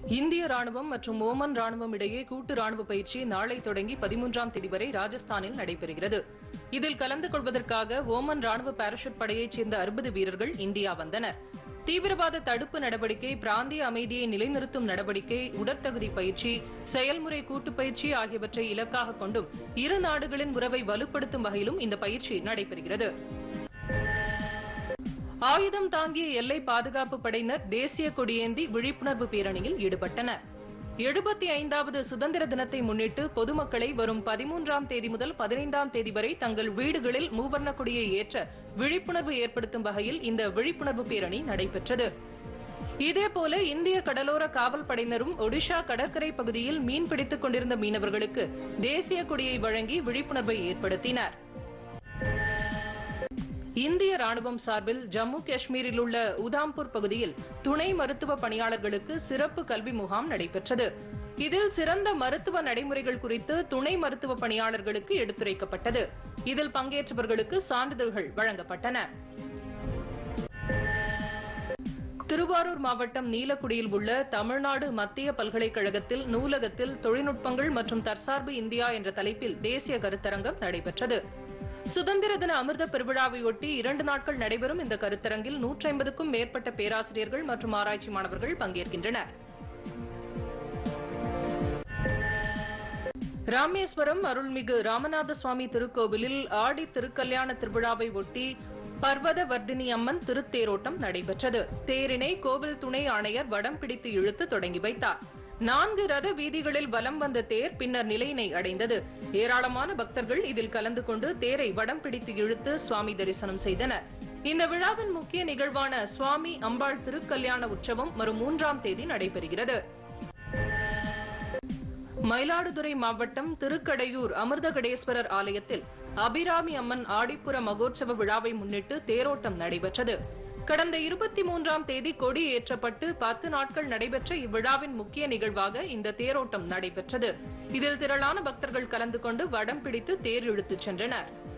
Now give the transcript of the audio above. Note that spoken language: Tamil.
இந்திய ராணுவம் மற்றும் ஓமன் ராணுவம் இடையே கூட்டு ராணுவ பயிற்சி நாளை தொடங்கி பதிமூன்றாம் தேதி வரை ராஜஸ்தானில் நடைபெறுகிறது இதில் கலந்து கொள்வதற்காக ஓமன் ராணுவ பாராசூட் படையைச் சேர்ந்த அறுபது வீரர்கள் இந்தியா வந்தனர் தீவிரவாத தடுப்பு நடவடிக்கை பிராந்திய அமைதியை நிலைநிறுத்தும் நடவடிக்கை உடற்தகுதி பயிற்சி செயல்முறை கூட்டு பயிற்சி ஆகியவற்றை இலக்காக கொண்டும் இரு நாடுகளின் உறவை வலுப்படுத்தும் வகையிலும் இந்த பயிற்சி நடைபெறுகிறது ஆயுதம் தாங்கிய எல்லை பாதுகாப்பு படையினர் தேசிய கொடியேந்தி விழிப்புணர்வு பேரணியில் ஈடுபட்டனர் எழுபத்தி ஐந்தாவது சுதந்திர தினத்தை முன்னிட்டு பொதுமக்களை வரும் பதிமூன்றாம் தேதி முதல் பதினைந்தாம் தேதி வரை தங்கள் வீடுகளில் மூவர்ண கொடியை ஏற்ற விழிப்புணர்வு ஏற்படுத்தும் வகையில் இந்த விழிப்புணர்வு பேரணி நடைபெற்றது இதேபோல இந்திய கடலோர காவல் படையினரும் ஒடிஷா கடற்கரை பகுதியில் மீன் பிடித்துக் கொண்டிருந்த மீனவர்களுக்கு தேசிய கொடியை வழங்கி விழிப்புணர்வை ஏற்படுத்தினர் இந்திய ராணுவம் சார்பில் ஜம்மு காஷ்மீரில் உள்ள உதாம்பூர் பகுதியில் துணை மருத்துவ பணியாளர்களுக்கு சிறப்பு கல்வி முகாம் நடைபெற்றது இதில் சிறந்த மருத்துவ நடைமுறைகள் குறித்து துணை மருத்துவ பணியாளர்களுக்கு எடுத்துரைக்கப்பட்டது இதில் பங்கேற்றவர்களுக்கு சான்றிதழ்கள் வழங்கப்பட்டன திருவாரூர் மாவட்டம் நீலக்குடியில் உள்ள தமிழ்நாடு மத்திய பல்கலைக்கழகத்தில் நூலகத்தில் தொழில்நுட்பங்கள் மற்றும் தற்சார்பு இந்தியா என்ற தலைப்பில் தேசிய கருத்தரங்கம் நடைபெற்றது சுதந்திர தின அமிர்த பெருவிழாவையொட்டி இரண்டு நாட்கள் நடைபெறும் இந்த கருத்தரங்கில் நூற்றி ஐம்பதுக்கும் மேற்பட்ட பேராசிரியர்கள் மற்றும் ஆராய்ச்சி மாணவர்கள் பங்கேற்கின்றனர் ராமேஸ்வரம் அருள்மிகு ராமநாத சுவாமி திருக்கோவிலில் ஆடி திருக்கல்யாண திருவிழாவை ஒட்டி பர்வத வர்தினி அம்மன் திருத்தேரோட்டம் நடைபெற்றது தேரினை கோவில் துணை ஆணையர் வடம் பிடித்து இழுத்து தொடங்கி வைத்தார் நான்கு ரத வீதிகளில் வலம் வந்த தேர் பின்னர் நிலையினை அடைந்தது ஏராளமான பக்தர்கள் இதில் கலந்து கொண்டு தேரை வடம் பிடித்து இழுத்து சுவாமி தரிசனம் செய்தனர் இந்த விழாவின் முக்கிய நிகழ்வான சுவாமி அம்பாள் திருக்கல்யாண உற்சவம் வரும் மூன்றாம் தேதி நடைபெறுகிறது மயிலாடுதுறை மாவட்டம் திருக்கடையூர் அமிர்தகடேஸ்வரர் ஆலயத்தில் அபிராமி அம்மன் ஆடிப்புற மகோற்சவ விழாவை முன்னிட்டு தேரோட்டம் நடைபெற்றது கடந்த இருபத்தி மூன்றாம் தேதி கொடி ஏற்றப்பட்டு பத்து நாட்கள் நடைபெற்ற இவ்விழாவின் முக்கிய நிகழ்வாக இந்த தேரோட்டம் நடைபெற்றது இதில் திரளான பக்தர்கள் கலந்து கொண்டு வடம் பிடித்து தேர் இழுத்துச் சென்றனர்